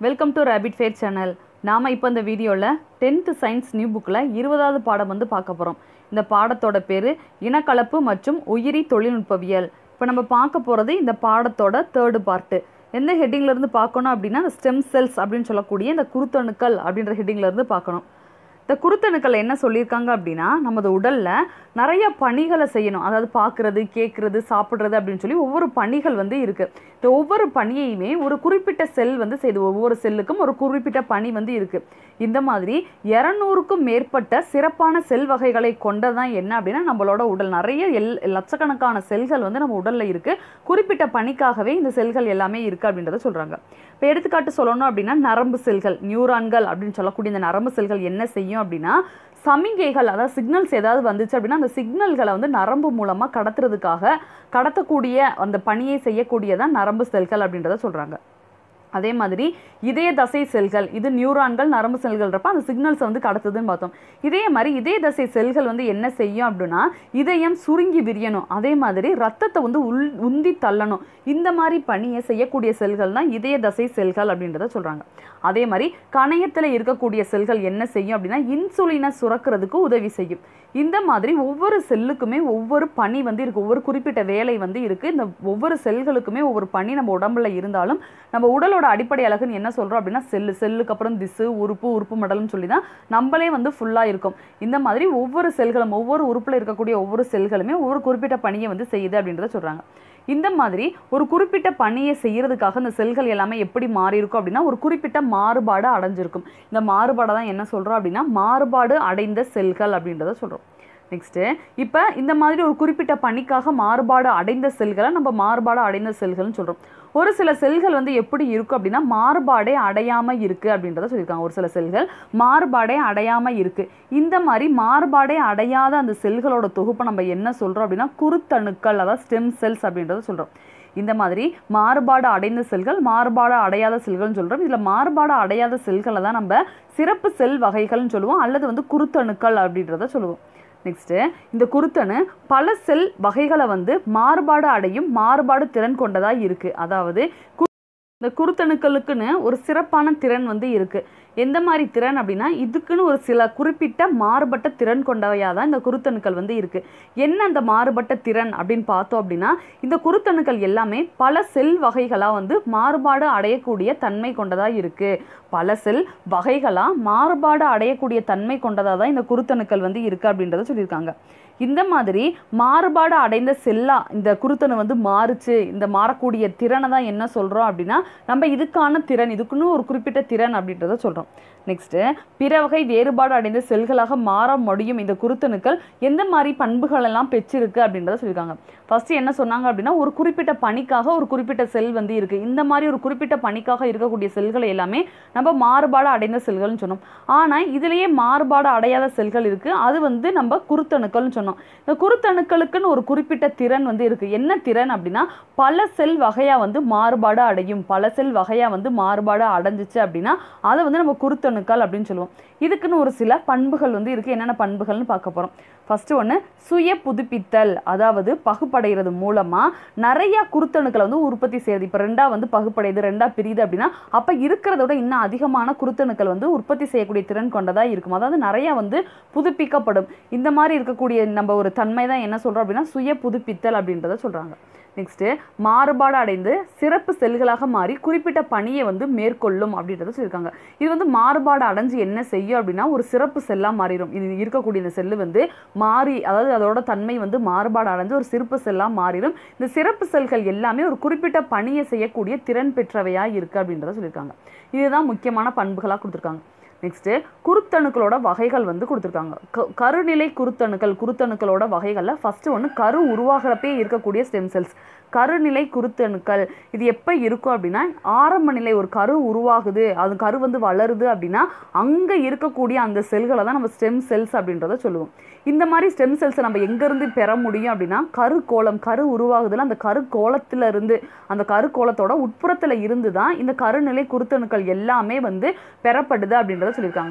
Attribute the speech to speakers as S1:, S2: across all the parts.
S1: welcome to Rapid Fire channel நாம் இப்போ இந்த வீடியோவில் டென்த்து சயின்ஸ் நியூ புக்கில் இருபதாவது பாடம் வந்து பார்க்க போகிறோம் இந்த பாடத்தோட பேர் இனக்கலப்பு மற்றும் உயிரி தொழில்நுட்பவியல் இப்போ நம்ம பார்க்க போகிறது இந்த பாடத்தோட தேர்டு பார்ட்டு எந்த ஹெட்டிங்ல இருந்து பார்க்கணும் அப்படின்னா இந்த ஸ்டெம் செல்ஸ் அப்படின்னு சொல்லக்கூடிய இந்த குருத்தணுக்கள் அப்படின்ற ஹெட்டிங்ல இருந்து பார்க்கணும் இந்த குருத்தணுக்கள் என்ன சொல்லியிருக்காங்க அப்படின்னா நமது உடலில் நிறைய பணிகளை செய்யணும் அதாவது பார்க்குறது கேட்குறது சாப்பிட்றது அப்படின்னு சொல்லி ஒவ்வொரு பணிகள் வந்து இருக்குது இந்த ஒவ்வொரு பணியையுமே ஒரு குறிப்பிட்ட செல் வந்து செய்து ஒவ்வொரு செல்லுக்கும் ஒரு குறிப்பிட்ட பணி வந்து இருக்குது இந்த மாதிரி இரநூறுக்கும் மேற்பட்ட சிறப்பான செல் வகைகளை கொண்டதான் என்ன அப்படின்னா நம்மளோட உடல் நிறைய எல் லட்சக்கணக்கான செல்கள் வந்து நம்ம உடலில் இருக்குது குறிப்பிட்ட பணிக்காகவே இந்த செல்கள் எல்லாமே இருக்குது அப்படின்றத சொல்கிறாங்க இப்போ எடுத்துக்காட்டு சொல்லணும் அப்படின்னா நரம்பு செல்கள் நியூரான்கள் அப்படின்னு சொல்லக்கூடிய இந்த நரம்பு செல்கள் என்ன செய்யும் அப்படின்னா சமிங்கைகள் அதாவது சிக்னல்ஸ் ஏதாவது வந்துச்சு அப்படின்னா அந்த சிக்னல்களை வந்து நரம்பு மூலமாக கடத்துறதுக்காக கடத்தக்கூடிய அந்த பணியை செய்யக்கூடியதான் நரம்பு செல்கள் அப்படின்றத சொல்கிறாங்க அதே மாதிரி இதய தசை செல்கள் இது நியூரான்கள் நரம்பு செல்கள்ன்றப்ப அந்த சிக்னல்ஸை வந்து கடத்துதுன்னு பார்த்தோம் இதே மாதிரி இதய தசை செல்கள் வந்து என்ன செய்யும் அப்படின்னா இதயம் சுருங்கி விரியணும் அதே மாதிரி ரத்தத்தை வந்து உள் உந்தி தள்ளணும் இந்த மாதிரி பணியை செய்யக்கூடிய செல்கள் தான் இதய தசை செல்கள் அப்படின்றத சொல்கிறாங்க அதே மாதிரி கணையத்தில் இருக்கக்கூடிய செல்கள் என்ன செய்யும் அப்படின்னா இன்சுலினை சுரக்கிறதுக்கு உதவி செய்யும் இந்த மாதிரி ஒவ்வொரு செல்லுக்குமே ஒவ்வொரு பணி வந்து இருக்குது ஒவ்வொரு குறிப்பிட்ட வேலை வந்து இருக்குது இந்த ஒவ்வொரு செல்களுக்குமே ஒவ்வொரு பணி நம்ம உடம்புல இருந்தாலும் நம்ம உடலோட அடிப்படை அழகுன்னு என்ன சொல்கிறோம் அப்படின்னா செல்லு செல்லுக்கு அப்புறம் திசு உறுப்பு உறுப்பு மடல்னு சொல்லி தான் நம்மளே வந்து ஃபுல்லாக இருக்கும் இந்த மாதிரி ஒவ்வொரு செல்களும் ஒவ்வொரு உறுப்பில் இருக்கக்கூடிய ஒவ்வொரு செல்களுமே ஒவ்வொரு குறிப்பிட்ட பணியை வந்து செய்யுது அப்படின்றத சொல்கிறாங்க இந்த மாதிரி ஒரு குறிப்பிட்ட பணியை செய்யறதுக்காக இந்த செல்கள் எல்லாமே எப்படி மாறி இருக்கும் அப்படின்னா ஒரு குறிப்பிட்ட மாறுபாடு அடைஞ்சிருக்கும் இந்த மாறுபாடை தான் என்ன சொல்கிறோம் அப்படின்னா மாறுபாடு அடைந்த செல்கள் அப்படின்றத சொல்கிறோம் நெக்ஸ்ட்டு இப்போ இந்த மாதிரி ஒரு குறிப்பிட்ட பணிக்காக மாறுபாடு அடைந்த செல்களை நம்ம மாறுபாடு அடைந்த செல்கள்னு சொல்கிறோம் ஒரு சில செல்கள் வந்து எப்படி இருக்கும் அப்படின்னா மாறுபாடே அடையாமல் இருக்குது அப்படின்றத சொல்லியிருக்காங்க ஒரு சில செல்கள் மாறுபாடே அடையாமல் இருக்குது இந்த மாதிரி மாறுபாடே அடையாத அந்த செல்களோட தொகுப்பை நம்ம என்ன சொல்கிறோம் அப்படின்னா குருத்தணுக்கள் அதாவது ஸ்டெம் செல்ஸ் அப்படின்றத சொல்கிறோம் இந்த மாதிரி மாறுபாடு அடைந்த செல்கள் மாறுபாடு அடையாத செல்கள்னு சொல்கிறோம் இதில் மாறுபாடு அடையாத செல்களை தான் நம்ம சிறப்பு செல் வகைகள்னு சொல்லுவோம் அல்லது வந்து குருத்தணுக்கள் அப்படின்றத சொல்லுவோம் நெக்ஸ்ட்டு இந்த குருத்தணு பல செல் வகைகளை வந்து மாறுபாடு அடையும் மாறுபாடு திறன் கொண்டதாக இருக்குது அதாவது இந்த குருத்தணுக்களுக்குன்னு ஒரு சிறப்பான திறன் வந்து இருக்குது எந்த மாதிரி திறன் அப்படின்னா இதுக்குன்னு ஒரு சில குறிப்பிட்ட மாறுபட்ட திறன் கொண்டவையாக தான் இந்த குருத்தணுக்கள் வந்து இருக்குது என்ன அந்த மாறுபட்ட திறன் அப்படின்னு பார்த்தோம் அப்படின்னா இந்த குருத்தணுக்கள் எல்லாமே பல செல் வகைகளாக வந்து மாறுபாடு அடையக்கூடிய தன்மை கொண்டதாக இருக்குது பல செல் வகைகளாக மாறுபாடு அடையக்கூடிய தன்மை கொண்டதாக தான் இந்த குருத்தணுக்கள் வந்து இருக்குது அப்படின்றத சொல்லியிருக்காங்க இந்த மாதிரி மாறுபாடு அடைந்த செல்லா இந்த குருத்தணு வந்து மாறுச்சு இந்த மாறக்கூடிய திறனை தான் என்ன சொல்கிறோம் அப்படின்னா நம்ம இதுக்கான திறன் இதுக்குன்னு ஒரு குறிப்பிட்ட திறன் அப்படின்றத சொல்கிறோம் நெக்ஸ்ட்டு பிற வகை வேறுபாடு அடைந்த செல்களாக மாற முடியும் இந்த குருத்தணுக்கள் எந்த மாதிரி பண்புகள் எல்லாம் பெற்றிருக்கு அப்படின்றத சொல்லியிருக்காங்க ஃபஸ்ட்டு என்ன சொன்னாங்க அப்படின்னா ஒரு குறிப்பிட்ட பணிக்காக ஒரு குறிப்பிட்ட செல் வந்து இருக்குது இந்த மாதிரி ஒரு குறிப்பிட்ட பணிக்காக இருக்கக்கூடிய செல்களை எல்லாமே நம்ம மாறுபாடு அடைந்த செல்கள்னு சொன்னோம் ஆனால் இதுலேயே மாறுபாடு அடையாத செல்கள் இருக்குது அது வந்து நம்ம குருத்தணுக்கள்னு சொன்னோம் இந்த குருத்தணுக்களுக்குன்னு ஒரு குறிப்பிட்ட திறன் வந்து இருக்குது என்ன திறன் அப்படின்னா பல செல் வகையாக வந்து மாறுபாடு அடையும் பல செல் வகையாக வந்து மாறுபாடு அடைஞ்சிச்சு அப்படின்னா அதை வந்து நம்ம குருத்தணுக்கள் அப்படின்னு சொல்லுவோம் இதுக்குன்னு ஒரு சில பண்புகள் வந்து இருக்குது என்னென்ன பண்புகள்னு பார்க்க போகிறோம் ஃபஸ்ட்டு ஒன்று சுய புதுப்பித்தல் அதாவது பகுப்படைகிறது மூலமாக நிறையா குருத்தணுக்களை வந்து உற்பத்தி செய்யுது இப்போ ரெண்டா வந்து பகுப்படையுது ரெண்டா பிரியுது அப்படின்னா அப்போ இருக்கிறத விட இன்னும் அதிகமான குருத்தணுக்கள் வந்து உற்பத்தி செய்யக்கூடிய திறன் கொண்டதாக இருக்கும் அதாவது நிறையா வந்து புதுப்பிக்கப்படும் இந்த மாதிரி இருக்கக்கூடிய நம்ம ஒரு தன்மை தான் என்ன சொல்கிறோம் அப்படின்னா சுய புதுப்பித்தல் அப்படின்றத சொல்கிறாங்க நெக்ஸ்ட்டு மாறுபாடு அடைந்து சிறப்பு செல்களாக மாறி குறிப்பிட்ட பணியை வந்து மேற்கொள்ளும் அப்படின்றத சொல்லியிருக்காங்க இது வந்து மாறுபாடு அடைஞ்சு என்ன செய்யும் அப்படின்னா ஒரு சிறப்பு செல்லாக மாறிடும் இது இருக்கக்கூடிய இந்த செல்லு வந்து மாறி அதாவது அதோட தன்மை வந்து மாறுபாடு அடைஞ்சு ஒரு சிறப்பு செல்லாக மாறிடும் இந்த சிறப்பு செல்கள் எல்லாமே ஒரு குறிப்பிட்ட பணியை செய்யக்கூடிய திறன் பெற்றவையாக இருக்குது அப்படின்றத சொல்லியிருக்காங்க இதுதான் முக்கியமான பண்புகளாக கொடுத்துருக்காங்க நெக்ஸ்ட்டு குருத்தணுக்களோட வகைகள் வந்து கொடுத்துருக்காங்க க கருநிலை குருத்தணுக்கள் குருத்தணுக்களோட வகைகளில் ஃபஸ்ட்டு ஒன்று கரு உருவாகிறப்பே இருக்கக்கூடிய ஸ்டெம் செல்ஸ் கருநிலை குருத்தணுக்கள் இது எப்போ இருக்கும் அப்படின்னா ஆரம்ப நிலை ஒரு கரு உருவாகுது அது கரு வந்து வளருது அப்படின்னா அங்கே இருக்கக்கூடிய அந்த செல்களை தான் நம்ம ஸ்டெம் செல்ஸ் அப்படின்றத சொல்லுவோம் இந்த மாதிரி ஸ்டெம் செல்ஸை நம்ம எங்கேருந்து பெற முடியும் அப்படின்னா கரு கோலம் கரு உருவாகுதுல அந்த கரு கோலத்தில் இருந்து அந்த கரு கோலத்தோட உட்புறத்தில் இருந்து தான் இந்த கருநிலை குருத்தணுக்கள் எல்லாமே வந்து பெறப்படுது அப்படின்றத சொல்லியிருக்காங்க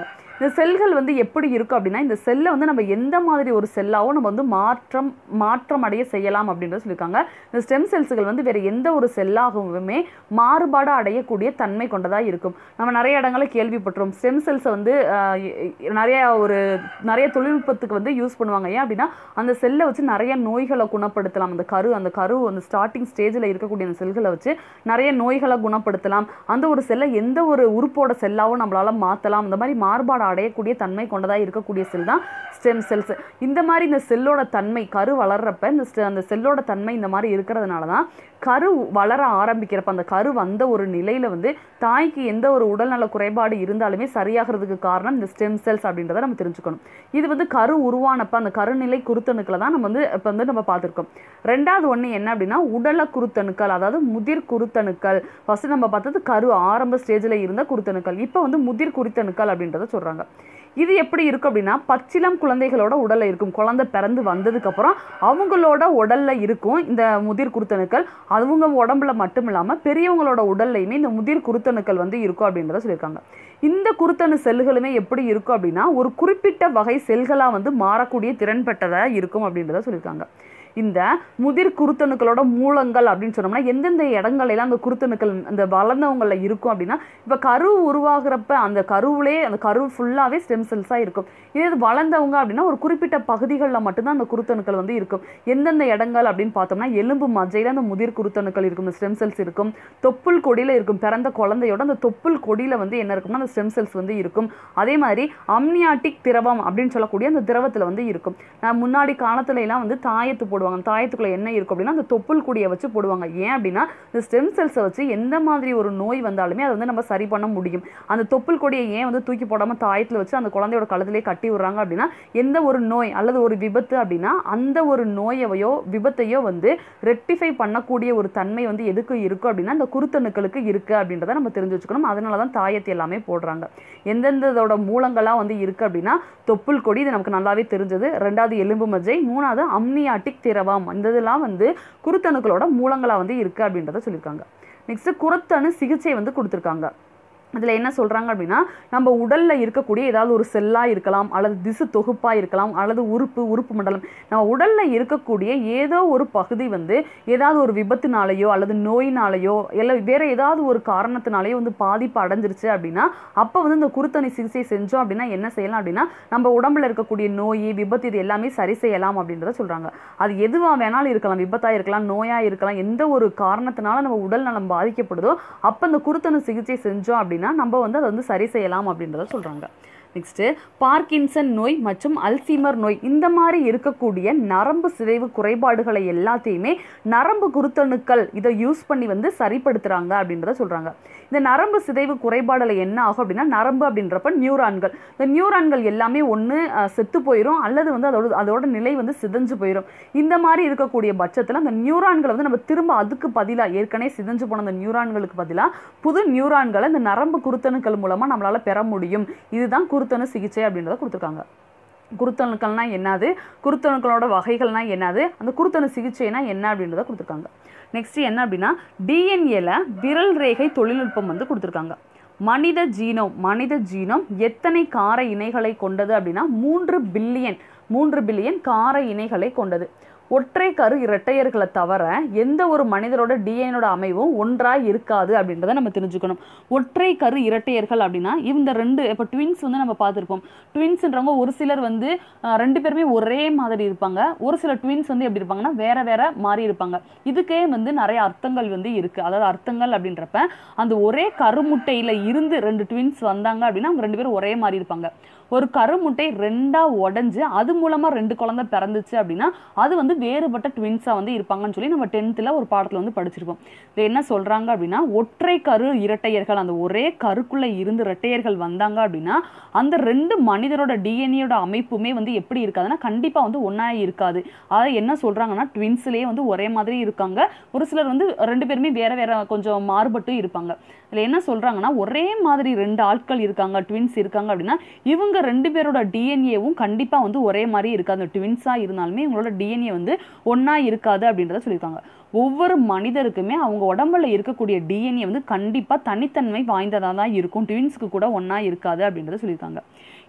S1: இந்த செல்கள் வந்து எப்படி இருக்கும் அப்படின்னா இந்த செல்லை வந்து நம்ம எந்த மாதிரி ஒரு செல்லாவோ நம்ம வந்து மாற்றம் மாற்றம் அடைய செய்யலாம் அப்படின்றத சொல்லியிருக்காங்க இந்த ஸ்டெம் செல்ஸ்கள் வந்து வேறு எந்த ஒரு செல்லாகவுமே மாறுபாடு அடையக்கூடிய தன்மை கொண்டதாக இருக்கும் நம்ம நிறைய இடங்களில் கேள்விப்பட்டிருக்கோம் ஸ்டெம் செல்ஸை வந்து ஆஹ், எ- எ- நிறைய ஒரு நிறைய தொழில்நுட்பத்துக்கு வந்து யூஸ் பண்ணுவாங்க ஏன் அப்படின்னா அந்த செல்லை வச்சு நிறைய நோய்களை குணப்படுத்தலாம் அந்த கரு அந்த கரு அந்த ஸ்டார்டிங் ஸ்டேஜில் இருக்கக்கூடிய அந்த செல்களை வச்சு நிறைய நோய்களை குணப்படுத்தலாம் அந்த ஒரு செல்லை எந்த ஒரு உறுப்போட செல்லாவும் நம்மளால மாற்றலாம் இந்த மாதிரி மாறுபாடு அடையக்கூடிய தன்மை கொண்டதாக இருக்கக்கூடிய செல் தான் ஸ்டெம் செல்ஸ் இந்த மாதிரி இந்த செல்லோட தன்மை கரு வளர்றப்ப இந்த ஸ்ட- அந்த செல்லோட தன்மை இந்த மாதிரி இருக்கிறதுனால தான் கரு வளர ஆரம்பிக்கிறப்ப அந்த கரு வந்த ஒரு நிலையில வந்து தாய்க்கு எந்த ஒரு உடல்நல குறைபாடு இருந்தாலுமே சரியாகிறதுக்கு காரணம் இந்த ஸ்டெம் செல்ஸ் அப்படின்றத நம்ம தெரிஞ்சுக்கணும் இது வந்து கரு உருவானப்ப அந்த கருநிலை குருத்தணுக்களை தான் நம்ம வந்து இப்போ வந்து நம்ம பார்த்துருக்கோம் ரெண்டாவது ஒன்று என்ன அப்படின்னா உடல குருத்தணுக்கள் அதாவது முதிர் குருத்தணுக்கள் ஃபர்ஸ்ட் நம்ம பார்த்தது கரு ஆரம்ப ஸ்டேஜில் இருந்த குருத்தணுக்கள் இப்போ வந்து முதிர் குருத்தணுக்கள் அப்படின்றத சொல்றாங்க இது எப்படி இருக்கும் அப்படின்னா பச்சிளம் குழந்தைகளோட உடல்ல இருக்கும் குழந்தை பிறந்து வந்ததுக்கு அப்புறம் அவங்களோட உடல்ல இருக்கும் இந்த முதிர் குருத்தணுக்கள் அவங்க உடம்புல மட்டும் இல்லாம பெரியவங்களோட உடல்லையுமே இந்த முதிர் குருத்தணுக்கள் வந்து இருக்கும் அப்படின்றத சொல்லியிருக்காங்க இந்த குருத்தணு செல்களுமே எப்படி இருக்கும் அப்படின்னா ஒரு குறிப்பிட்ட வகை செல்களா வந்து மாறக்கூடிய திறன் பெற்றதா இருக்கும் அப்படின்றத சொல்லியிருக்காங்க இந்த முதிர் குருத்தணுக்களோட மூலங்கள் அப்படின்னு சொன்னோம்னா எந்தெந்த இடங்களெல்லாம் அந்த குருத்தணுக்கள் அந்த வளர்ந்தவங்கள இருக்கும் அப்படின்னா இப்போ கரு உருவாகிறப்ப அந்த கருவிலே அந்த கரு ஃபுல்லாகவே ஸ்டெம் செல்ஸாக இருக்கும் இதே இது வளர்ந்தவங்க அப்படின்னா ஒரு குறிப்பிட்ட பகுதிகளில் மட்டும்தான் அந்த குருத்தணுக்கள் வந்து இருக்கும் எந்தெந்த இடங்கள் அப்படின்னு பார்த்தோம்னா எலும்பு மஜையில் அந்த முதிர் குருத்தணுக்கள் இருக்கும் இந்த ஸ்டெம் செல்ஸ் இருக்கும் தொப்புள் கொடியில் இருக்கும் பிறந்த குழந்தையோட அந்த தொப்புள் கொடியில் வந்து என்ன இருக்கும்னா அந்த ஸ்டெம் செல்ஸ் வந்து இருக்கும் அதே மாதிரி அம்னியாட்டிக் திரவம் அப்படின்னு சொல்லக்கூடிய அந்த திரவத்தில் வந்து இருக்கும் நான் முன்னாடி காலத்துல எல்லாம் வந்து தாயத்து போடுவாங்க அந்த தாயத்துக்குள்ள என்ன இருக்கும் அப்படின்னா அந்த தொப்புள் கொடியை வச்சு போடுவாங்க ஏன் அப்படின்னா இந்த ஸ்டெம் செல்ஸை வச்சு எந்த மாதிரி ஒரு நோய் வந்தாலுமே அதை வந்து நம்ம சரி பண்ண முடியும் அந்த தொப்புள் கொடியை ஏன் வந்து தூக்கி போடாம தாயத்தில் வச்சு அந்த குழந்தையோட கழுத்திலே கட்டி விடுறாங்க அப்படின்னா எந்த ஒரு நோய் அல்லது ஒரு விபத்து அப்படின்னா அந்த ஒரு நோயவையோ விபத்தையோ வந்து ரெக்டிஃபை பண்ணக்கூடிய ஒரு தன்மை வந்து எதுக்கு இருக்கும் அப்படின்னா இந்த குருத்தணுக்களுக்கு இருக்கு அப்படின்றத நம்ம தெரிஞ்சு வச்சுக்கணும் அதனால தான் தாயத்தை எல்லாமே போடுறாங்க எந்தெந்த இதோட மூலங்களா வந்து இருக்கு அப்படின்னா தொப்புள் கொடி இது நமக்கு நல்லாவே தெரிஞ்சது ரெண்டாவது எலும்பு மஜ்ஜை மூணாவது அம்னியாட்டிக் திரவம் இந்த இதெல்லாம் வந்து குருத்தணுக்களோட மூலங்களா வந்து இருக்கு அப்படின்றத சொல்லியிருக்காங்க நெக்ஸ்ட் குருத்தணு சிகிச்சை வந்து கொடுத்துருக்காங்க அதில் என்ன சொல்கிறாங்க அப்படின்னா நம்ம உடலில் இருக்கக்கூடிய ஏதாவது ஒரு செல்லாக இருக்கலாம் அல்லது திசு தொகுப்பாக இருக்கலாம் அல்லது உறுப்பு உறுப்பு மண்டலம் நம்ம உடலில் இருக்கக்கூடிய ஏதோ ஒரு பகுதி வந்து ஏதாவது ஒரு விபத்துனாலேயோ அல்லது நோயினாலேயோ இல்லை வேற ஏதாவது ஒரு காரணத்தினாலேயோ வந்து பாதிப்பு அடைஞ்சிருச்சு அப்படின்னா அப்போ வந்து இந்த குருத்தணி சிகிச்சை செஞ்சோம் அப்படின்னா என்ன செய்யலாம் அப்படின்னா நம்ம உடம்புல இருக்கக்கூடிய நோய் விபத்து இது எல்லாமே சரி செய்யலாம் அப்படின்றத சொல்கிறாங்க அது எதுவாக வேணாலும் இருக்கலாம் விபத்தாக இருக்கலாம் நோயாக இருக்கலாம் எந்த ஒரு காரணத்தினால நம்ம உடல் நலம் பாதிக்கப்படுதோ அப்போ இந்த குருத்தணு சிகிச்சை செஞ்சோம் அப்படின்னா நம்ம வந்து அதை வந்து சரி செய்யலாம் அப்படின்றத சொல்கிறாங்க நெக்ஸ்ட்டு பார்க்கின்சன் நோய் மற்றும் அல்சீமர் நோய் இந்த மாதிரி இருக்கக்கூடிய நரம்பு சிதைவு குறைபாடுகளை எல்லாத்தையுமே நரம்பு குருத்தணுக்கள் இதை யூஸ் பண்ணி வந்து சரிப்படுத்துகிறாங்க அப்படின்றத சொல்கிறாங்க இந்த நரம்பு சிதைவு குறைபாடுல என்ன ஆகும் அப்படின்னா நரம்பு அப்படின்றப்ப நியூரான்கள் இந்த நியூரான்கள் எல்லாமே ஒன்று செத்து போயிடும் அல்லது வந்து அதோட அதோட நிலை வந்து சிதைஞ்சு போயிடும் இந்த மாதிரி இருக்கக்கூடிய பட்சத்தில் அந்த நியூரான்களை வந்து நம்ம திரும்ப அதுக்கு பதிலாக ஏற்கனவே சிதைஞ்சு போன அந்த நியூரான்களுக்கு பதிலாக புது நியூரான்களை இந்த நரம்பு குருத்தணுக்கள் மூலமாக நம்மளால பெற முடியும் இதுதான் குருத்தணு சிகிச்சை அப்படின்றத கொடுத்துருக்காங்க குருத்தணுக்கள்னா என்னது குருத்தணுக்களோட வகைகள்னா என்னது அந்த குருத்தணு சிகிச்சைனா என்ன அப்படின்றத கொடுத்துருக்காங்க நெக்ஸ்ட் என்ன அப்படின்னா டிஎன்ஏல விரல் ரேகை தொழில்நுட்பம் வந்து கொடுத்துருக்காங்க மனித ஜீனோம் மனித ஜீனோம் எத்தனை கார இணைகளை கொண்டது அப்படின்னா மூன்று பில்லியன் மூன்று பில்லியன் கார இணைகளை கொண்டது ஒற்றை கரு இரட்டையர்களை தவிர எந்த ஒரு மனிதரோட டிஎனோட அமைவும் ஒன்றாய் இருக்காது அப்படின்றத நம்ம தெரிஞ்சுக்கணும் ஒற்றை கரு இரட்டையர்கள் அப்படின்னா இந்த ரெண்டு இப்போ ட்வின்ஸ் வந்து நம்ம பார்த்துருப்போம் ட்வின்ஸ்ன்றவங்க ஒரு சிலர் வந்து அஹ், ரெண்டு பேருமே ஒரே மாதிரி இருப்பாங்க ஒரு சில ட்வின்ஸ் வந்து எப்படி இருப்பாங்கன்னா வேற வேற மாறி இருப்பாங்க இதுக்கே வந்து நிறைய அர்த்தங்கள் வந்து இருக்கு அதாவது அர்த்தங்கள் அப்படின்றப்ப அந்த ஒரே கருமுட்டையில இருந்து ரெண்டு ட்வின்ஸ் வந்தாங்க அப்படின்னா அவங்க ரெண்டு பேரும் ஒரே மாதிரி இருப்பாங்க ஒரு கருமுட்டை ரெண்டா உடைஞ்சு அது மூலமா ரெண்டு குழந்தை பிறந்துச்சு அப்படின்னா அது வந்து வேறுபட்ட ட்வின்ஸா வந்து இருப்பாங்கன்னு சொல்லி நம்ம டென்த்தில் ஒரு பாடத்துல வந்து படிச்சிருப்போம் இது என்ன சொல்றாங்க அப்படின்னா ஒற்றை கரு இரட்டையர்கள் அந்த ஒரே கருக்குள்ள இருந்து இரட்டையர்கள் வந்தாங்க அப்படின்னா அந்த ரெண்டு மனிதரோட டிஎன்ஏயோட அமைப்புமே வந்து எப்படி இருக்காதுன்னா கண்டிப்பா வந்து ஒண்ணா இருக்காது அதாவது என்ன சொல்றாங்கன்னா ட்வின்ஸ்லேயே வந்து ஒரே மாதிரி இருக்காங்க ஒரு சிலர் வந்து ரெண்டு பேருமே வேற வேற கொஞ்சம் மாறுபட்டு இருப்பாங்க இதுல என்ன சொல்றாங்கன்னா ஒரே மாதிரி ரெண்டு ஆட்கள் இருக்காங்க ட்வின்ஸ் இருக்காங்க அப்படின்னா இவங்க ரெண்டு பேரோட டிஎன்ஏவும் கண்டிப்பா வந்து ஒரே மாதிரி இருக்காது அந்த ட்வின்ஸா இருந்தாலுமே இவங்களோட டிஎன்ஏ வந்து ஒண்ணா இருக்காது அப்படின்றத சொல்லியிருக்காங்க ஒவ்வொரு மனிதருக்குமே அவங்க உடம்புல இருக்கக்கூடிய டிஎன்ஏ வந்து கண்டிப்பா தனித்தன்மை வாய்ந்ததாக தான் இருக்கும் ட்வின்ஸ்க்கு கூட ஒண்ணா இருக்காது அப்படின்றத சொல்லியிருக்காங்க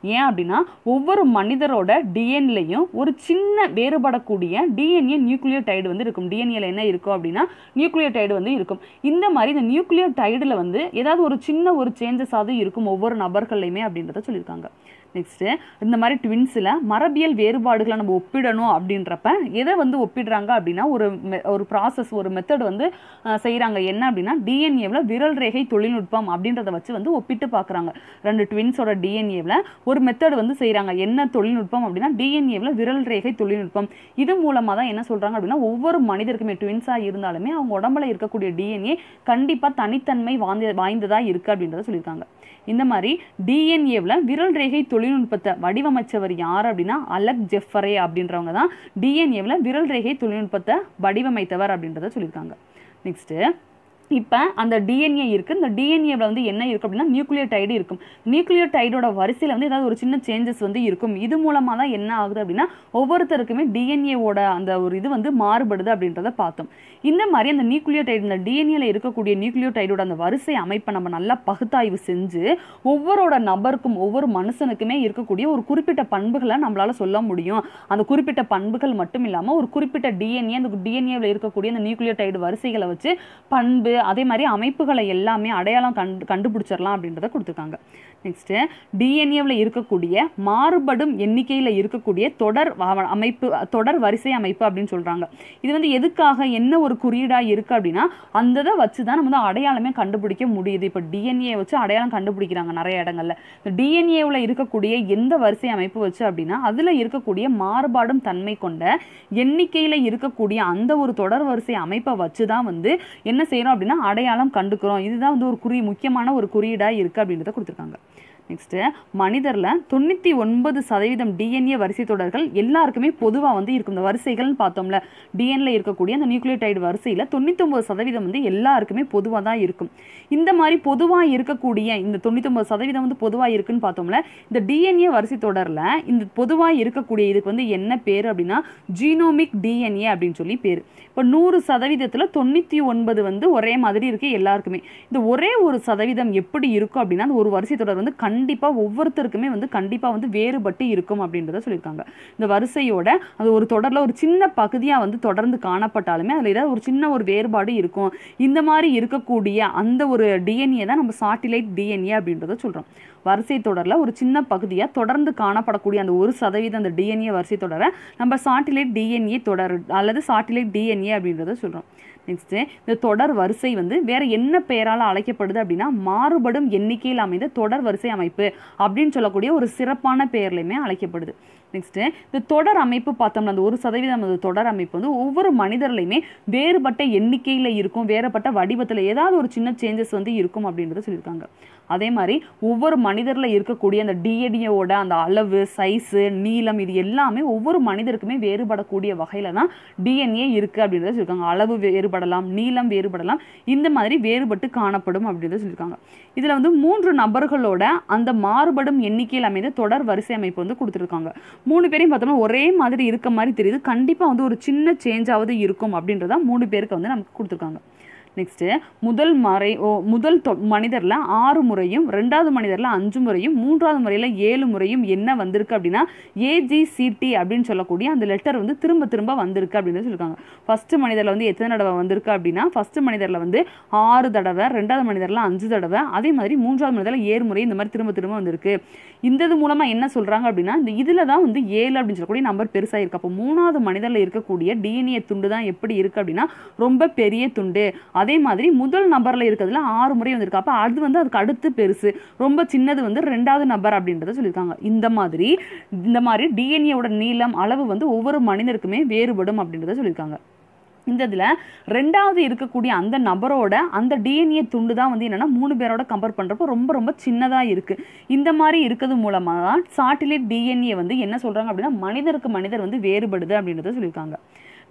S1: ஏன் அப்படின்னா ஒவ்வொரு மனிதரோட டிஎன்லையும் ஒரு சின்ன வேறுபடக்கூடிய டிஎன்ஏ நியூக்ளியோடைடு வந்து இருக்கும் டிஎன்ஏல என்ன இருக்கும் அப்படின்னா நியூக்ளியோடைடு வந்து இருக்கும் இந்த மாதிரி இந்த நியூக்ளியோடைடில் வந்து ஏதாவது ஒரு சின்ன ஒரு சேஞ்சஸ் ஆகுது இருக்கும் ஒவ்வொரு நபர்கள்லையுமே அப்படின்றத சொல்லியிருக்காங்க நெக்ஸ்ட்டு இந்த மாதிரி ட்வின்ஸில் மரபியல் வேறுபாடுகளை நம்ம ஒப்பிடணும் அப்படின்றப்ப எதை வந்து ஒப்பிடுறாங்க அப்படின்னா ஒரு me- ஒரு ப்ராசஸ் ஒரு மெத்தட் வந்து செய்கிறாங்க என்ன அப்படின்னா டிஎன்ஏவில் விரல் ரேகை தொழில்நுட்பம் அப்படின்றத வச்சு வந்து ஒப்பிட்டு பார்க்குறாங்க ரெண்டு ட்வின்ஸோட டிஎன்ஏவில் ஒரு மெத்தட் வந்து செய்கிறாங்க என்ன தொழில்நுட்பம் அப்படின்னா டிஎன்ஏவில் விரல் ரேகை தொழில்நுட்பம் இது மூலமாக தான் என்ன சொல்கிறாங்க அப்படின்னா ஒவ்வொரு மனிதருக்குமே ட்வின்ஸாக இருந்தாலுமே அவங்க உடம்புல இருக்கக்கூடிய டிஎன்ஏ கண்டிப்பாக தனித்தன்மை வாய்ந்த வாய்ந்ததாக இருக்குது அப்படின்றத சொல்லியிருக்காங்க இந்த மாதிரி டிஎன்ஏவில் விரல் ரேகை தொழில்நுட்பத்தை வடிவமைச்சவர் யார் அப்படின்னா அலக் ஜெஃபரே அப்படின்றவங்க தான் டிஎன்ஏவில் விரல் ரேகை தொழில்நுட்பத்தை வடிவமைத்தவர் அப்படின்றத சொல்லியிருக்காங்க நெக்ஸ்ட்டு இப்போ அந்த டிஎன்ஏ இருக்குது இந்த டிஎன்ஏவில் வந்து என்ன இருக்குது அப்படின்னா நியூக்ளியோடைடு இருக்கும் நியூக்ளியோடைடோட வரிசையில் வந்து ஏதாவது ஒரு சின்ன சேஞ்சஸ் வந்து இருக்கும் இது மூலமாக தான் என்ன ஆகுது அப்படின்னா ஒவ்வொருத்தருக்குமே டிஎன்ஏவோட அந்த ஒரு இது வந்து மாறுபடுது அப்படின்றத பார்த்தோம் இந்த மாதிரி அந்த நியூக்ளியோடைடு இந்த டிஎன்ஏல இருக்கக்கூடிய நியூக்ளியோடைடோட அந்த வரிசை அமைப்பை நம்ம நல்லா பகுத்தாய்வு செஞ்சு ஒவ்வொருட நபருக்கும் ஒவ்வொரு மனுஷனுக்குமே இருக்கக்கூடிய ஒரு குறிப்பிட்ட பண்புகளை நம்மளால சொல்ல முடியும் அந்த குறிப்பிட்ட பண்புகள் மட்டும் இல்லாமல் ஒரு குறிப்பிட்ட டிஎன்ஏ அந்த டிஎன்ஏவில் இருக்கக்கூடிய அந்த நியூக்ளியோடைடு வரிசைகளை வச்சு பண்பு அதே மாதிரி அமைப்புகளை எல்லாமே அடையாளம் கண்டு கண்டுபிடிச்சிடலாம் அப்படின்றத கொடுத்துருக்காங்க நெக்ஸ்ட்டு டிஎன்ஏவில் இருக்கக்கூடிய மாறுபடும் எண்ணிக்கையில் இருக்கக்கூடிய தொடர் வ- அமைப்பு தொடர் வரிசை அமைப்பு அப்படின்னு சொல்கிறாங்க இது வந்து எதுக்காக என்ன ஒரு குறியீடாக இருக்குது அப்படின்னா அந்த இதை வச்சு தான் நம்ம வந்து அடையாளமே கண்டுபிடிக்க முடியுது இப்போ டிஎன்ஏ வச்சு அடையாளம் கண்டுபிடிக்கிறாங்க நிறைய இடங்கள்ல இந்த டிஎன்ஏவில் இருக்கக்கூடிய எந்த வரிசை அமைப்பு வச்சு அப்படின்னா அதில் இருக்கக்கூடிய மாறுபாடும் தன்மை கொண்ட எண்ணிக்கையில் இருக்கக்கூடிய அந்த ஒரு தொடர் வரிசை அமைப்பை வச்சு தான் வந்து என்ன செய்கிறோம் அப்படின்னா அடையாளம் கண்டுக்கிறோம் இதுதான் வந்து ஒரு குறி முக்கியமான ஒரு குறியீடாக இருக்குது அப்படின்றத கொடுத்துருக்காங்க நெக்ஸ்ட்டு மனிதரில் தொண்ணூற்றி ஒன்பது சதவீதம் டிஎன்ஏ வரிசை தொடர்கள் எல்லாருக்குமே பொதுவாக வந்து இருக்கும் இந்த வரிசைகள்னு பார்த்தோம்ல டிஎன்ல இருக்கக்கூடிய அந்த நியூக்ளியோடைடு வரிசையில் தொண்ணூத்தொம்பது சதவீதம் வந்து எல்லாருக்குமே பொதுவாக தான் இருக்கும் இந்த மாதிரி பொதுவாக இருக்கக்கூடிய இந்த தொண்ணூத்தொம்பது சதவீதம் வந்து பொதுவாக இருக்குன்னு பார்த்தோம்ல இந்த டிஎன்ஏ வரிசை தொடரில் இந்த பொதுவாக இருக்கக்கூடிய இதுக்கு வந்து என்ன பேர் அப்படின்னா ஜீனோமிக் டிஎன்ஏ அப்படின்னு சொல்லி பேர் இப்போ நூறு சதவீதத்தில் தொண்ணூற்றி ஒன்பது வந்து ஒரே மாதிரி இருக்கு எல்லாருக்குமே இந்த ஒரே ஒரு சதவீதம் எப்படி இருக்கும் அப்படின்னா அந்த ஒரு வரிசை தொடர் வந்து கண்டிப்பாக ஒவ்வொருத்தருக்குமே வந்து கண்டிப்பாக வந்து வேறுபட்டு இருக்கும் அப்படின்றத சொல்லியிருக்காங்க இந்த வரிசையோட அது ஒரு தொடரில் ஒரு சின்ன பகுதியாக வந்து தொடர்ந்து காணப்பட்டாலுமே அதில் ஏதாவது ஒரு சின்ன ஒரு வேறுபாடு இருக்கும் இந்த மாதிரி இருக்கக்கூடிய அந்த ஒரு டிஎன்ஏ தான் நம்ம சாட்டிலைட் டிஎன்ஏ அப்படின்றத சொல்கிறோம் வரிசை தொடரில் ஒரு சின்ன பகுதியாக தொடர்ந்து காணப்படக்கூடிய அந்த ஒரு சதவீதம் அந்த டிஎன்ஏ வரிசை தொடரை நம்ம சாட்டிலைட் டிஎன்ஏ தொடர் அல்லது சாட்டிலைட் டிஎன்ஏ அப்படின்றத சொல்கிறோம் நெக்ஸ்ட்டு இந்த தொடர் வரிசை வந்து வேற என்ன பெயரால் அழைக்கப்படுது அப்படின்னா மாறுபடும் எண்ணிக்கையில் அமைந்த தொடர் வரிசை அமைப்பு அப்படின்னு சொல்லக்கூடிய ஒரு சிறப்பான பெயர்லையுமே அழைக்கப்படுது நெக்ஸ்ட்டு இந்த தொடர் அமைப்பு பார்த்தோம்னா அந்த ஒரு சதவீதம் அந்த தொடர் அமைப்பு வந்து ஒவ்வொரு மனிதர்லையுமே வேறுபட்ட எண்ணிக்கையில் இருக்கும் வேறுபட்ட வடிவத்தில் ஏதாவது ஒரு சின்ன சேஞ்சஸ் வந்து இருக்கும் அப்படின்றத சொல்லியிருக்காங்க அதே மாதிரி ஒவ்வொரு மனிதரில் இருக்கக்கூடிய அந்த டிஎன்ஏவோட அந்த அளவு சைஸு நீளம் இது எல்லாமே ஒவ்வொரு மனிதருக்குமே வேறுபடக்கூடிய வகையில் தான் டிஎன்ஏ இருக்குது அப்படின்றத சொல்லியிருக்காங்க அளவு வேறுபடலாம் நீளம் வேறுபடலாம் இந்த மாதிரி வேறுபட்டு காணப்படும் அப்படின்றத சொல்லியிருக்காங்க இதில் வந்து மூன்று நபர்களோட அந்த மாறுபடும் எண்ணிக்கையில் அமைந்த தொடர் வரிசை அமைப்பு வந்து கொடுத்துருக்காங்க மூணு பேரையும் பார்த்தோம்னா ஒரே மாதிரி இருக்க மாதிரி தெரியுது கண்டிப்பாக வந்து ஒரு சின்ன சேஞ்சாவது இருக்கும் அப்படின்றத மூணு பேருக்கு வந்து நமக்கு கொடுத்துருக்காங்க நெக்ஸ்ட்டு முதல் மறை ஓ முதல் தொ மனிதரில் ஆறு முறையும் ரெண்டாவது மனிதரில் அஞ்சு முறையும் மூன்றாவது முறையில் ஏழு முறையும் என்ன வந்திருக்கு அப்படின்னா ஏஜிசிடி அப்படின்னு சொல்லக்கூடிய அந்த லெட்டர் வந்து திரும்ப திரும்ப வந்திருக்கு அப்படின்னு சொல்லியிருக்காங்க ஃபஸ்ட்டு மனிதரில் வந்து எத்தனை தடவை வந்திருக்கு அப்படின்னா ஃபஸ்ட்டு மனிதரில் வந்து ஆறு தடவை ரெண்டாவது மனிதரில் அஞ்சு தடவை அதே மாதிரி மூன்றாவது மனிதரில் ஏழு முறை இந்த மாதிரி திரும்ப திரும்ப வந்திருக்கு இந்த இது மூலமாக என்ன சொல்கிறாங்க அப்படின்னா இந்த இதில் தான் வந்து ஏழு அப்படின்னு சொல்லக்கூடிய நம்பர் பெருசாக இருக்குது அப்போ மூணாவது மனிதரில் இருக்கக்கூடிய டிஎன்ஏ துண்டு தான் எப்படி இருக்குது அப்படின்னா ரொம்ப பெரிய துண்டு அதே மாதிரி முதல் நபரில் இருக்கிறதுல ஆறு முறை வந்திருக்கு அப்போ அது வந்து அதுக்கு அடுத்து பெருசு ரொம்ப சின்னது வந்து ரெண்டாவது நபர் அப்படின்றத சொல்லியிருக்காங்க இந்த மாதிரி இந்த மாதிரி டிஎன்ஏவோட நீளம் அளவு வந்து ஒவ்வொரு மனிதருக்குமே வேறுபடும் அப்படின்றத சொல்லியிருக்காங்க இந்த இதில் ரெண்டாவது இருக்கக்கூடிய அந்த நபரோட அந்த டிஎன்ஏ துண்டு தான் வந்து என்னென்னா மூணு பேரோட கம்பேர் பண்ணுறப்போ ரொம்ப ரொம்ப சின்னதாக இருக்குது இந்த மாதிரி இருக்கிறது மூலமாக தான் சாட்டிலைட் டிஎன்ஏ வந்து என்ன சொல்கிறாங்க அப்படின்னா மனிதருக்கு மனிதர் வந்து வேறுபடுது அப்படின்றத சொல்லியிருக்காங்க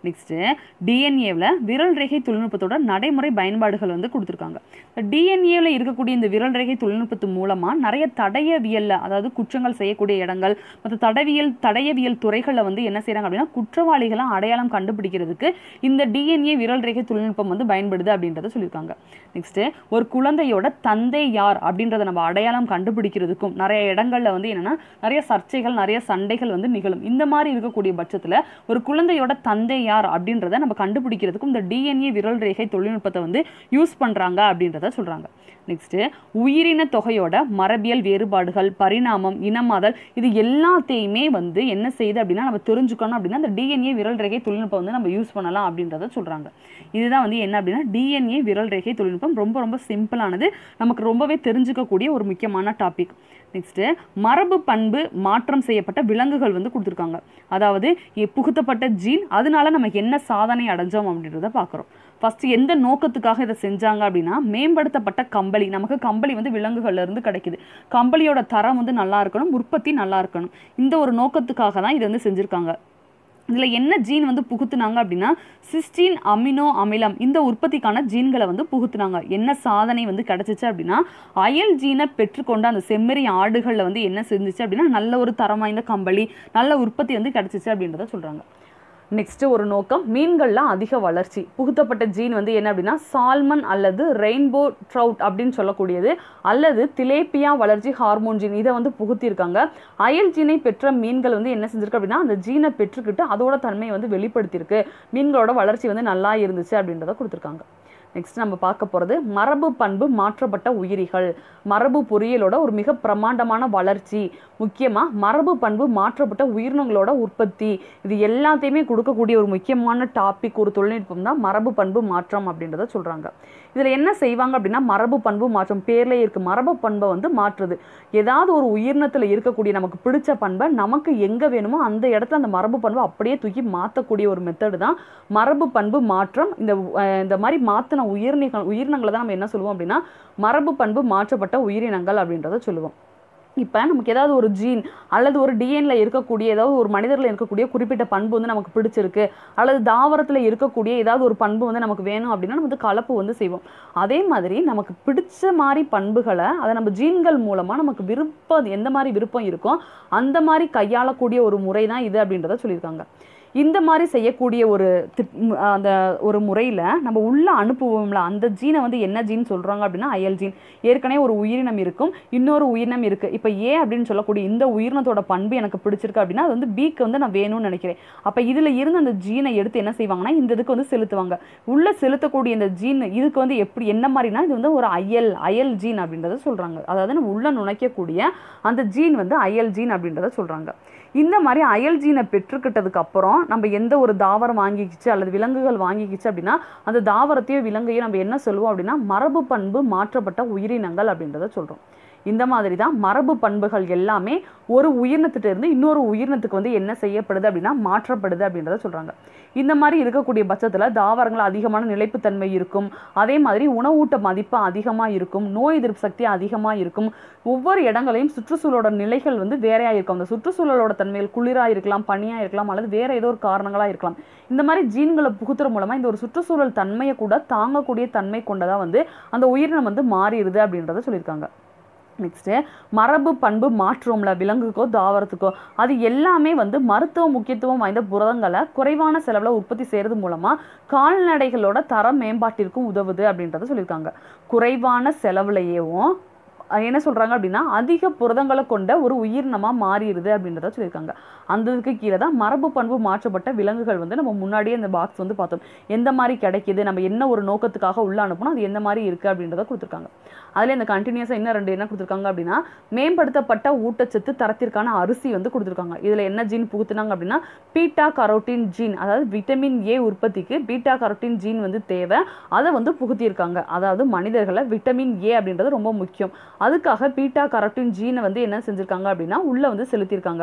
S1: நெக்ஸ்ட்டு டிஎன்ஏவில் விரல் ரேகை தொழில்நுட்பத்தோட நடைமுறை பயன்பாடுகள் வந்து கொடுத்துருக்காங்க டிஎன்ஏவில் இருக்கக்கூடிய இந்த விரல் ரேகை தொழில்நுட்பத்து மூலமாக நிறைய தடயவியலில் அதாவது குற்றங்கள் செய்யக்கூடிய இடங்கள் மற்ற தடவியல் தடயவியல் துறைகளில் வந்து என்ன செய்கிறாங்க அப்படின்னா குற்றவாளிகளை அடையாளம் கண்டுபிடிக்கிறதுக்கு இந்த டிஎன்ஏ விரல் ரேகை தொழில்நுட்பம் வந்து பயன்படுது அப்படின்றத சொல்லியிருக்காங்க நெக்ஸ்ட்டு ஒரு குழந்தையோட தந்தை யார் அப்படின்றத நம்ம அடையாளம் கண்டுபிடிக்கிறதுக்கும் நிறைய இடங்களில் வந்து என்னென்னா நிறைய சர்ச்சைகள் நிறைய சண்டைகள் வந்து நிகழும் இந்த மாதிரி இருக்கக்கூடிய பட்சத்தில் ஒரு குழந்தையோட தந்தை யார் அப்படின்றத நம்ம கண்டுபிடிக்கிறதுக்கும் இந்த டிஎன்ஏ விரல் ரேகை தொழில்நுட்பத்தை வந்து யூஸ் பண்ணுறாங்க அப்படின்றத சொல்கிறாங்க நெக்ஸ்ட்டு உயிரின தொகையோட மரபியல் வேறுபாடுகள் பரிணாமம் இனமாதல் இது எல்லாத்தையுமே வந்து என்ன செய்யுது அப்படின்னா நம்ம தெரிஞ்சுக்கணும் அப்படின்னா அந்த டிஎன்ஏ விரல் ரேகை தொழில்நுட்பம் வந்து நம்ம யூஸ் பண்ணலாம் அப்படின்றத சொல்கிறாங்க இதுதான் வந்து என்ன அப்படின்னா டிஎன்ஏ விரல் ரேகை தொழில்நுட்பம் ரொம்ப ரொம்ப சிம்பிளானது நமக்கு ரொம்பவே தெரிஞ்சுக்கக்கூடிய ஒரு முக்கியமான டாபிக் நெக்ஸ்ட்டு மரபு பண்பு மாற்றம் செய்யப்பட்ட விலங்குகள் வந்து கொடுத்துருக்காங்க அதாவது எ- புகுத்தப்பட்ட ஜீன் அதனால நமக்கு என்ன சாதனை அடைஞ்சோம் அப்படின்றத பார்க்குறோம் ஃபர்ஸ்ட் எந்த நோக்கத்துக்காக இதை செஞ்சாங்க அப்படின்னா மேம்படுத்தப்பட்ட கம்பளி நமக்கு கம்பளி வந்து விலங்குகள்ல இருந்து கிடைக்குது கம்பளியோட தரம் வந்து நல்லா இருக்கணும் உற்பத்தி நல்லா இருக்கணும் இந்த ஒரு நோக்கத்துக்காக தான் இதை வந்து செஞ்சுருக்காங்க இதில் என்ன ஜீன் வந்து புகுத்துனாங்க அப்படின்னா சிஸ்டீன் அமினோ அமிலம் இந்த உற்பத்திக்கான ஜீன்களை வந்து புகுத்துனாங்க என்ன சாதனை வந்து கிடச்சிச்சு அப்படின்னா அயல் ஜீனை பெற்றுக்கொண்ட அந்த செம்மறி ஆடுகளில் வந்து என்ன செஞ்சுச்சு அப்படின்னா நல்ல ஒரு தரம் வாய்ந்த கம்பளி நல்ல உற்பத்தி வந்து கிடச்சிச்சு அப்படின்றத சொல்கிறாங்க நெக்ஸ்ட் ஒரு நோக்கம் மீன்கள்ல அதிக வளர்ச்சி புகுத்தப்பட்ட ஜீன் வந்து என்ன அப்படின்னா சால்மன் அல்லது ரெயின்போ ட்ரவுட் அப்படின்னு சொல்லக்கூடியது அல்லது திலேப்பியா வளர்ச்சி ஹார்மோன் ஜீன் இதை வந்து புகுத்தியிருக்காங்க அயல் ஜீனை பெற்ற மீன்கள் வந்து என்ன செஞ்சிருக்கு அப்படின்னா அந்த ஜீனை பெற்றுக்கிட்டு அதோட தன்மையை வந்து வெளிப்படுத்தியிருக்கு மீன்களோட வளர்ச்சி வந்து நல்லா இருந்துச்சு அப்படின்றத கொடுத்துருக்காங்க நெக்ஸ்ட் நம்ம பார்க்க போகிறது மரபு பண்பு மாற்றப்பட்ட உயிரிகள் மரபு பொறியியலோட ஒரு மிக பிரமாண்டமான வளர்ச்சி முக்கியமாக மரபு பண்பு மாற்றப்பட்ட உயிரினங்களோட உற்பத்தி இது எல்லாத்தையுமே கொடுக்கக்கூடிய ஒரு முக்கியமான டாபிக் ஒரு தொழில்நுட்பம் தான் மரபு பண்பு மாற்றம் அப்படின்றத சொல்கிறாங்க இதில் என்ன செய்வாங்க அப்படின்னா மரபு பண்பு மாற்றம் பேர்லேயே இருக்குது மரபு பண்பை வந்து மாற்றுது ஏதாவது ஒரு உயிரினத்தில் இருக்கக்கூடிய நமக்கு பிடிச்ச பண்பை நமக்கு எங்கே வேணுமோ அந்த இடத்துல அந்த மரபு பண்பை அப்படியே தூக்கி மாற்றக்கூடிய ஒரு மெத்தடு தான் மரபு பண்பு மாற்றம் இந்த அஹ், இந்த மாதிரி மாற்றின உயிரினங்கள் உயிரினங்களை தான் நம்ம என்ன சொல்லுவோம் அப்படின்னா மரபு பண்பு மாற்றப்பட்ட உயிரினங்கள் அப்படின்றத சொல்லுவோம் இப்போ நமக்கு ஏதாவது ஒரு ஜீன் அல்லது ஒரு டிஎன்ல இருக்கக்கூடிய ஏதாவது ஒரு மனிதரில் இருக்கக்கூடிய குறிப்பிட்ட பண்பு வந்து நமக்கு பிடிச்சிருக்கு அல்லது தாவரத்தில் இருக்கக்கூடிய ஏதாவது ஒரு பண்பு வந்து நமக்கு வேணும் அப்படின்னா நம்ம வந்து கலப்பு வந்து செய்வோம் அதே மாதிரி நமக்கு பிடிச்ச மாதிரி பண்புகளை அதை நம்ம ஜீன்கள் மூலமாக நமக்கு விருப்பம் எந்த மாதிரி விருப்பம் இருக்கோ அந்த மாதிரி கையாளக்கூடிய ஒரு முறை தான் இது அப்படின்றத சொல்லியிருக்காங்க இந்த மாதிரி செய்யக்கூடிய ஒரு திட்- ம், அந்த ஒரு முறையில் நம்ம உள்ள அனுப்புவோம்ல அந்த ஜீனை வந்து என்ன ஜீன் சொல்கிறாங்க அப்படின்னா அயல் ஜீன் ஏற்கனவே ஒரு உயிரினம் இருக்கும் இன்னொரு உயிரினம் இருக்குது இப்போ ஏ அப்படின்னு சொல்லக்கூடிய இந்த உயிரினத்தோட பண்பு எனக்கு பிடிச்சிருக்கு அப்படின்னா அது வந்து பிக்கு வந்து நான் வேணும்னு நினைக்கிறேன் அப்போ இதில் இருந்து அந்த ஜீனை எடுத்து என்ன செய்வாங்கன்னா இந்த இதுக்கு வந்து செலுத்துவாங்க உள்ள செலுத்தக்கூடிய இந்த ஜீன் இதுக்கு வந்து எப்படி என்ன மாதிரினா இது வந்து ஒரு அயல் அயல் ஜீன் அப்படின்றத சொல்கிறாங்க அதாவது நம்ம உள்ள நுழைக்கக்கூடிய அந்த ஜீன் வந்து அயல் ஜீன் அப்படின்றத சொல்கிறாங்க இந்த மாதிரி அயல் ஜீனை பெற்றுக்கிட்டதுக்கு அப்புறம் நம்ம எந்த ஒரு தாவரம் வாங்கிக்கிச்சு அல்லது விலங்குகள் வாங்கிக்கிச்சு அப்படின்னா அந்த தாவரத்தையோ விலங்கையோ நம்ம என்ன சொல்லுவோம் அப்படின்னா மரபு பண்பு மாற்றப்பட்ட உயிரினங்கள் அப்படின்றத சொல்கிறோம் இந்த மாதிரி தான் மரபு பண்புகள் எல்லாமே ஒரு உயிரினத்திட்ட இருந்து இன்னொரு உயிரினத்துக்கு வந்து என்ன செய்யப்படுது அப்படின்னா மாற்றப்படுது அப்படின்றத சொல்கிறாங்க இந்த மாதிரி இருக்கக்கூடிய பட்சத்தில் தாவரங்கள் அதிகமான நிலைப்புத்தன்மை இருக்கும் அதே மாதிரி உணவூட்ட மதிப்பு அதிகமாக இருக்கும் நோய் எதிர்ப்பு சக்தி அதிகமாக இருக்கும் ஒவ்வொரு இடங்களையும் சுற்றுச்சூழலோட நிலைகள் வந்து வேறையாக இருக்கும் அந்த சுற்றுச்சூழலோட தன்மைகள் குளிராக இருக்கலாம் பனியாக இருக்கலாம் அல்லது வேற ஏதோ ஒரு காரணங்களாக இருக்கலாம் இந்த மாதிரி ஜீன்களை புகுத்துற மூலமாக இந்த ஒரு சுற்றுச்சூழல் தன்மையை கூட தாங்கக்கூடிய தன்மை கொண்டதாக வந்து அந்த உயிரினம் வந்து மாறிடுது அப்படின்றத சொல்லியிருக்காங்க நெக்ஸ்ட்டு மரபு பண்பு மாற்றோம்ல விலங்குக்கோ தாவரத்துக்கோ அது எல்லாமே வந்து மருத்துவ முக்கியத்துவம் வாய்ந்த புரதங்களை குறைவான செலவில் உற்பத்தி செய்கிறது மூலமாக கால்நடைகளோட தர மேம்பாட்டிற்கும் உதவுது அப்படின்றத சொல்லியிருக்காங்க குறைவான செலவுலையேவும் அஹ் என்ன சொல்கிறாங்க அப்படின்னா அதிக புரதங்களை கொண்ட ஒரு உயிரினமாக மாறிடுது அப்படின்றத சொல்லியிருக்காங்க அந்த இதுக்கு கீழே தான் மரபு பண்பு மாற்றப்பட்ட விலங்குகள் வந்து நம்ம முன்னாடியே இந்த பாக்ஸ் வந்து பார்த்தோம் எந்த மாதிரி கிடைக்குது நம்ம என்ன ஒரு நோக்கத்துக்காக உள்ள அனுப்பணும் அது எந்த மாதிரி இருக்குது அப்படின்றத கொடுத்துருக்காங்க அதில் இந்த கண்டினியூஸாக இன்னும் ரெண்டு என்ன கொடுத்துருக்காங்க அப்படின்னா மேம்படுத்தப்பட்ட ஊட்டச்சத்து தரத்திற்கான அரிசி வந்து கொடுத்துருக்காங்க இதில் என்ன ஜீன் புகுத்துனாங்க அப்படின்னா பீட்டா கரோட்டின் ஜீன் அதாவது விட்டமின் ஏ உற்பத்திக்கு பீட்டா கரோட்டின் ஜீன் வந்து தேவை அதை வந்து புகுத்தியிருக்காங்க அதாவது மனிதர்களை விட்டமின் ஏ அப்படின்றது ரொம்ப முக்கியம் அதுக்காக பீட்டா கரோட்டின் ஜீனை வந்து என்ன செஞ்சுருக்காங்க அப்படின்னா உள்ளே வந்து செலுத்தியிருக்காங்க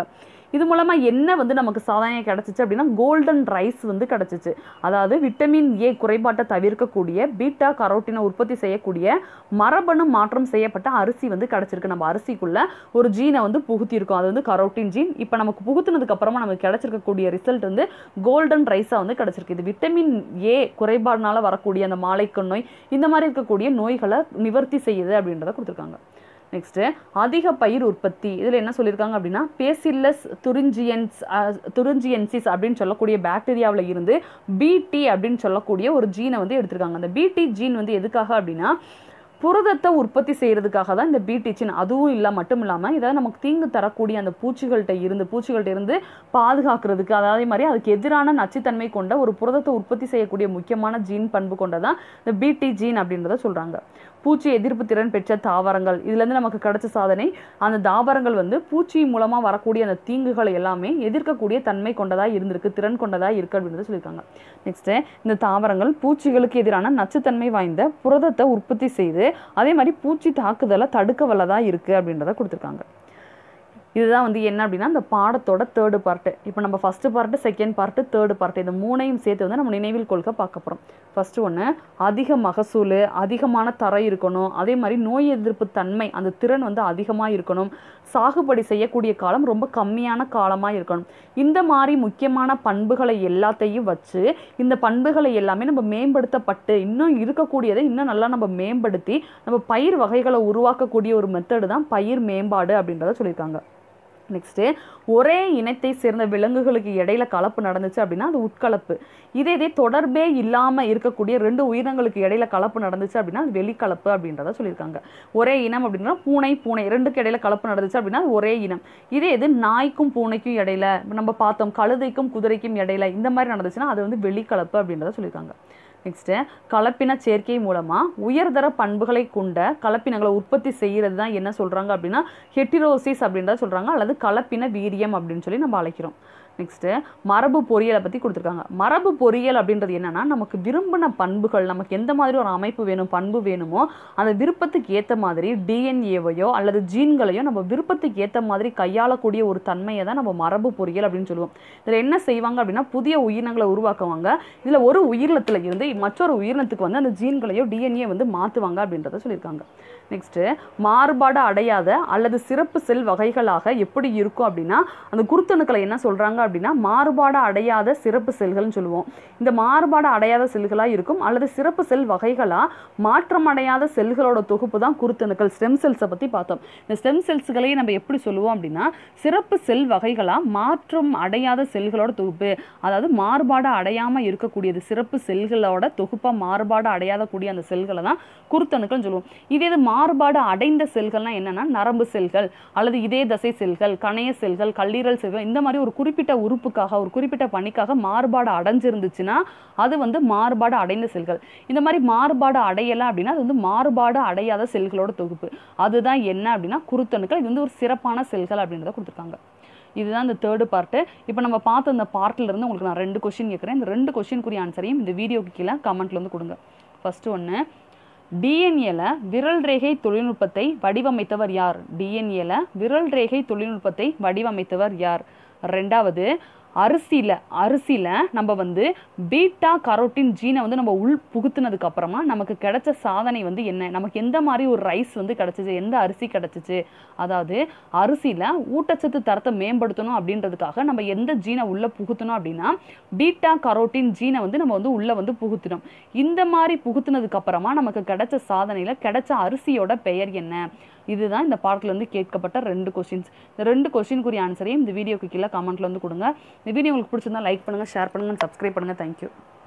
S1: இது மூலமாக என்ன வந்து நமக்கு சாதனையாக கிடச்சிச்சு அப்படின்னா கோல்டன் ரைஸ் வந்து கிடச்சிச்சு அதாவது விட்டமின் ஏ குறைபாட்டை தவிர்க்கக்கூடிய பீட்டா கரோட்டினை உற்பத்தி செய்யக்கூடிய மரபணு மாற்றம் செய்யப்பட்ட அரிசி வந்து கிடச்சிருக்கு நம்ம அரிசிக்குள்ள ஒரு ஜீனை வந்து புகுத்தியிருக்கோம் அது வந்து கரோட்டின் ஜீன் இப்போ நமக்கு புகுத்துனதுக்கு அப்புறமா நமக்கு கிடைச்சிருக்கக்கூடிய ரிசல்ட் வந்து கோல்டன் ரைஸாக வந்து கிடச்சிருக்கு இது விட்டமின் ஏ குறைபாடுனால வரக்கூடிய அந்த மாலைக்கண் நோய் இந்த மாதிரி இருக்கக்கூடிய நோய்களை நிவர்த்தி செய்யுது அப்படின்றத கொடுத்துருக்காங்க நெக்ஸ்ட்டு அதிக பயிர் உற்பத்தி இதில் என்ன சொல்லியிருக்காங்க அப்படின்னா பேசில்லஸ் துரிஞ்சியன்ஸ் துரிஞ்சியன்சிஸ் அப்படின்னு சொல்லக்கூடிய பாக்டீரியாவில் இருந்து பிடி அப்படின்னு சொல்லக்கூடிய ஒரு ஜீனை வந்து எடுத்திருக்காங்க அந்த பிடி ஜீன் வந்து எதுக்காக அப்படின்னா புரதத்தை உற்பத்தி செய்கிறதுக்காக தான் இந்த பீட்டிச்சின் அதுவும் இல்லை மட்டும் இல்லாமல் இதாவது நமக்கு தீங்கு தரக்கூடிய அந்த பூச்சிகள்கிட்ட இருந்து பூச்சிகள்கிட்ட இருந்து பாதுகாக்கிறதுக்கு அதே மாதிரி அதுக்கு எதிரான நச்சுத்தன்மை கொண்ட ஒரு புரதத்தை உற்பத்தி செய்யக்கூடிய முக்கியமான ஜீன் பண்பு கொண்டதான் இந்த பிடி ஜீன் அப்படின்றத சொல்கிறாங்க பூச்சி எதிர்ப்பு திறன் பெற்ற தாவரங்கள் இதுலேருந்து நமக்கு கிடைச்ச சாதனை அந்த தாவரங்கள் வந்து பூச்சி மூலமாக வரக்கூடிய அந்த தீங்குகளை எல்லாமே எதிர்க்கக்கூடிய தன்மை கொண்டதாக இருந்திருக்கு திறன் கொண்டதாக இருக்கு அப்படின்றத சொல்லியிருக்காங்க நெக்ஸ்ட்டு இந்த தாவரங்கள் பூச்சிகளுக்கு எதிரான நச்சுத்தன்மை வாய்ந்த புரதத்தை உற்பத்தி செய்து அதே மாதிரி பூச்சி தாக்குதலை தடுக்க வல்லதாக இருக்குது அப்படின்றத கொடுத்துருக்காங்க இதுதான் வந்து என்ன அப்படின்னா இந்த பாடத்தோட தேர்டு பார்ட்டு இப்போ நம்ம first part second part third part இந்த மூணையும் சேர்த்து வந்து நம்ம நினைவில் கொள்கை பார்க்க போகிறோம் ஃபஸ்ட்டு ஒன்று அதிக மகசூல் அதிகமான தரை இருக்கணும் அதே மாதிரி நோய் எதிர்ப்பு தன்மை அந்த திறன் வந்து அதிகமாக இருக்கணும் சாகுபடி செய்யக்கூடிய காலம் ரொம்ப கம்மியான காலமாக இருக்கணும் இந்த மாதிரி முக்கியமான பண்புகளை எல்லாத்தையும் வச்சு இந்த பண்புகளை எல்லாமே நம்ம மேம்படுத்தப்பட்டு இன்னும் இருக்கக்கூடியதை இன்னும் நல்லா நம்ம மேம்படுத்தி நம்ம பயிர் வகைகளை உருவாக்கக்கூடிய ஒரு மெத்தடு தான் பயிர் மேம்பாடு அப்படின்றத சொல்லியிருக்காங்க நெக்ஸ்ட்டு ஒரே இனத்தை சேர்ந்த விலங்குகளுக்கு இடையில கலப்பு நடந்துச்சு அப்படின்னா அது உட்கலப்பு இதே இதே தொடர்பே இல்லாமல் இருக்கக்கூடிய ரெண்டு உயிரினங்களுக்கு இடையில கலப்பு நடந்துச்சு அப்படின்னா அது வெளிக்கலப்பு அப்படின்றத சொல்லியிருக்காங்க ஒரே இனம் அப்படின்னா பூனை பூனை ரெண்டுக்கு இடையில கலப்பு நடந்துச்சு அப்படின்னா அது ஒரே இனம் இதே இது நாய்க்கும் பூனைக்கும் இடையில நம்ம பார்த்தோம் கழுதைக்கும் குதிரைக்கும் இடையில இந்த மாதிரி நடந்துச்சுன்னா அது வந்து வெளிக்கலப்பு அப்படின்றத சொல்லியிருக்காங்க நெக்ஸ்ட்டு கலப்பின சேர்க்கை மூலமாக உயர்தர பண்புகளை கொண்ட கலப்பினங்களை உற்பத்தி செய்கிறது தான் என்ன சொல்கிறாங்க அப்படின்னா ஹெட்டிரோசிஸ் அப்படின்றத சொல்கிறாங்க அல்லது கலப்பின வீரியம் அப்படின்னு சொல்லி நம்ம அழைக்கிறோம் நெக்ஸ்ட்டு மரபு பொறியியலை பற்றி கொடுத்துருக்காங்க மரபு பொறியியல் அப்படின்றது என்னென்னா நமக்கு விரும்பின பண்புகள் நமக்கு எந்த மாதிரி ஒரு அமைப்பு வேணும் பண்பு வேணுமோ அந்த விருப்பத்துக்கு ஏற்ற மாதிரி டிஎன்ஏவையோ அல்லது ஜீன்களையோ நம்ம விருப்பத்துக்கு ஏற்ற மாதிரி கையாளக்கூடிய ஒரு தன்மையை தான் நம்ம மரபு பொறியியல் அப்படின்னு சொல்லுவோம் இதில் என்ன செய்வாங்க அப்படின்னா புதிய உயிரினங்களை உருவாக்குவாங்க இதில் ஒரு உயிரினத்தில் இருந்து மற்றொரு உயிரினத்துக்கு வந்து அந்த ஜீன்களையோ டிஎன்ஏ வந்து மாற்றுவாங்க அப்படின்றத சொல்லியிருக்காங்க நெக்ஸ்ட்டு மாறுபாடு அடையாத அல்லது சிறப்பு செல் வகைகளாக எப்படி இருக்கும் அப்படின்னா அந்த குருத்தணுக்களை என்ன சொல்கிறாங்க அப்படின்னா மாறுபாடு அடையாத சிறப்பு செல்கள்னு சொல்லுவோம் இந்த மாறுபாடு அடையாத செல்களாக இருக்கும் அல்லது சிறப்பு செல் வகைகளாக மாற்றம் அடையாத செல்களோட தொகுப்பு தான் குருத்தணுக்கள் ஸ்டெம் செல்ஸை பற்றி பார்த்தோம் இந்த ஸ்டெம் செல்ஸ்களையே நம்ம எப்படி சொல்லுவோம் அப்படின்னா சிறப்பு செல் வகைகளாக மாற்றம் அடையாத செல்களோட தொகுப்பு அதாவது மாறுபாடு அடையாமல் இருக்கக்கூடியது சிறப்பு செல்களோட தொகுப்பாக மாறுபாடு அடையாத கூடிய அந்த செல்களை தான் குருத்தணுக்கள்னு சொல்லுவோம் இதே இது மாறுபாடு அடைந்த செல்கள்னா என்னன்னா நரம்பு செல்கள் அல்லது இதே தசை செல்கள் கணைய செல்கள் கல்லீரல் செல்கள் இந்த மாதிரி ஒரு குறிப்பிட்ட உறுப்புக்காக ஒரு குறிப்பிட்ட பணிக்காக மாறுபாடு அடைஞ்சிருந்துச்சுன்னா அது வந்து மாறுபாடு அடைந்த செல்கள் இந்த மாதிரி மாறுபாடு அடையலை அப்படின்னா அது வந்து மாறுபாடு அடையாத செல்களோட தொகுப்பு அதுதான் என்ன அப்படின்னா குருத்தணுக்கள் இது வந்து ஒரு சிறப்பான செல்கள் அப்படின்றத கொடுத்துருக்காங்க இதுதான் இந்த தேர்டு பார்ட்டு இப்போ நம்ம பார்த்த இந்த பார்ட்டில் இருந்து உங்களுக்கு நான் ரெண்டு கொஷின் கேட்குறேன் இந்த ரெண்டு கொஷினுக்குரிய ஆன்சரையும் இந்த வீடியோக்கு கீழே கமெண்ட்ல வந்து கொடுங்க ஃபர்ஸ்ட் ஒன்று டிஎன்ஏல விரல் ரேகை தொழில்நுட்பத்தை வடிவமைத்தவர் யார் டிஎன்ஏல விரல் ரேகை தொழில்நுட்பத்தை வடிவமைத்தவர் யார் ரெண்டாவது அரிசியில் அரிசியில் நம்ம வந்து பீட்டா கரோட்டின் ஜீனை வந்து நம்ம உள் புகுத்துனதுக்கு அப்புறமா நமக்கு கிடைச்ச சாதனை வந்து என்ன நமக்கு எந்த மாதிரி ஒரு ரைஸ் வந்து கிடச்சிச்சு எந்த அரிசி கிடச்சிச்சு அதாவது அரிசியில் ஊட்டச்சத்து தரத்தை மேம்படுத்தணும் அப்படின்றதுக்காக நம்ம எந்த ஜீனை உள்ளே புகுத்தணும் அப்படின்னா பீட்டா கரோட்டின் ஜீனை வந்து நம்ம வந்து உள்ளே வந்து புகுத்தினோம் இந்த மாதிரி புகுத்துனதுக்கு அப்புறமா நமக்கு கிடைச்ச சாதனையில் கிடைச்ச அரிசியோட பெயர் என்ன இதுதான் இந்த பாடத்துல இருந்து கேட்கப்பட்ட ரெண்டு கொஸ்டின்ஸ் இந்த ரெண்டு கொஸ்டினுக்குரிய ஆன்சரையும் இந்த வீடியோக்கு கீழே கமெண்ட்ல வந்து கொடுங்க இந்த வீடியோ உங்களுக்கு பிடிச்சிருந்தா லைக் பண்ணுங்க ஷேர் பண்ணுங்க சப்ஸ்கிரைப் பண்ணுங்க தேங்க்யூ